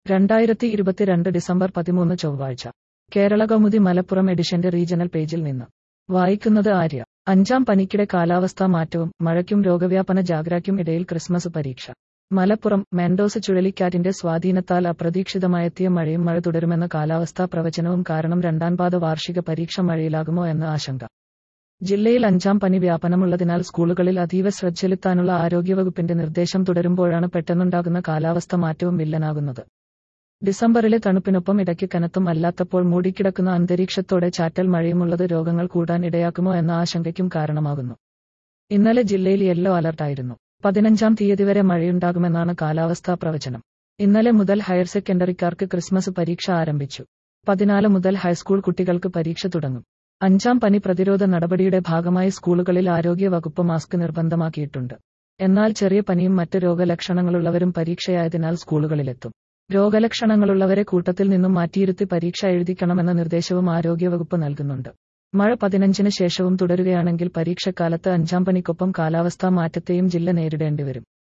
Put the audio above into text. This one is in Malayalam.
രണ്ടായിരത്തി ഇരുപത്തിരണ്ട് ഡിസംബർ പതിമൂന്ന് ചൊവ്വാഴ്ച കേരള കൗമുദി മലപ്പുറം എഡിഷന്റെ റീജിയണൽ പേജിൽ നിന്ന് വായിക്കുന്നത് ആര്യ അഞ്ചാം പനിക്കിടെ കാലാവസ്ഥാ മാറ്റവും മഴയ്ക്കും രോഗവ്യാപന ജാഗ്രയ്ക്കും ഇടയിൽ ക്രിസ്മസ് പരീക്ഷ മലപ്പുറം മെൻഡോസ് ചുഴലിക്കാറ്റിന്റെ സ്വാധീനത്താൽ അപ്രതീക്ഷിതമായെത്തിയ മഴയും മഴ തുടരുമെന്ന കാലാവസ്ഥാ പ്രവചനവും കാരണം രണ്ടാം പാദ വാർഷിക പരീക്ഷ മഴയിലാകുമോ എന്ന ആശങ്ക ജില്ലയിൽ അഞ്ചാം പനി വ്യാപനമുള്ളതിനാൽ സ്കൂളുകളിൽ അതീവ ശ്രദ്ധ ചെലുത്താനുള്ള ആരോഗ്യവകുപ്പിന്റെ നിർദ്ദേശം തുടരുമ്പോഴാണ് പെട്ടെന്നുണ്ടാകുന്ന കാലാവസ്ഥ മാറ്റവും വില്ലനാകുന്നത് ഡിസംബറിലെ തണുപ്പിനൊപ്പം ഇടയ്ക്ക് കനത്തും അല്ലാത്തപ്പോൾ മൂടിക്കിടക്കുന്ന അന്തരീക്ഷത്തോടെ ചാറ്റൽ മഴയുമുള്ളത് രോഗങ്ങൾ കൂടാൻ ഇടയാക്കുമോ എന്ന ആശങ്കയ്ക്കും കാരണമാകുന്നു ഇന്നലെ ജില്ലയിൽ യെല്ലോ അലർട്ടായിരുന്നു പതിനഞ്ചാം തീയതി വരെ മഴയുണ്ടാകുമെന്നാണ് കാലാവസ്ഥാ പ്രവചനം ഇന്നലെ മുതൽ ഹയർ സെക്കൻഡറിക്കാർക്ക് ക്രിസ്മസ് പരീക്ഷ ആരംഭിച്ചു പതിനാല് മുതൽ ഹൈസ്കൂൾ കുട്ടികൾക്ക് പരീക്ഷ തുടങ്ങും അഞ്ചാം പനി പ്രതിരോധ നടപടിയുടെ ഭാഗമായി സ്കൂളുകളിൽ ആരോഗ്യ വകുപ്പ് മാസ്ക് നിർബന്ധമാക്കിയിട്ടുണ്ട് എന്നാൽ ചെറിയ പനിയും മറ്റ് രോഗലക്ഷണങ്ങളുള്ളവരും പരീക്ഷയായതിനാൽ സ്കൂളുകളിലെത്തും രോഗലക്ഷണങ്ങളുള്ളവരെ കൂട്ടത്തിൽ നിന്നും മാറ്റിയിരുത്തി പരീക്ഷ എഴുതിക്കണമെന്ന നിർദ്ദേശവും ആരോഗ്യവകുപ്പ് നൽകുന്നുണ്ട് മഴ പതിനഞ്ചിന് ശേഷവും തുടരുകയാണെങ്കിൽ പരീക്ഷക്കാലത്ത് അഞ്ചാം പനിക്കൊപ്പം കാലാവസ്ഥാ മാറ്റത്തെയും ജില്ല നേരിടേണ്ടിവരും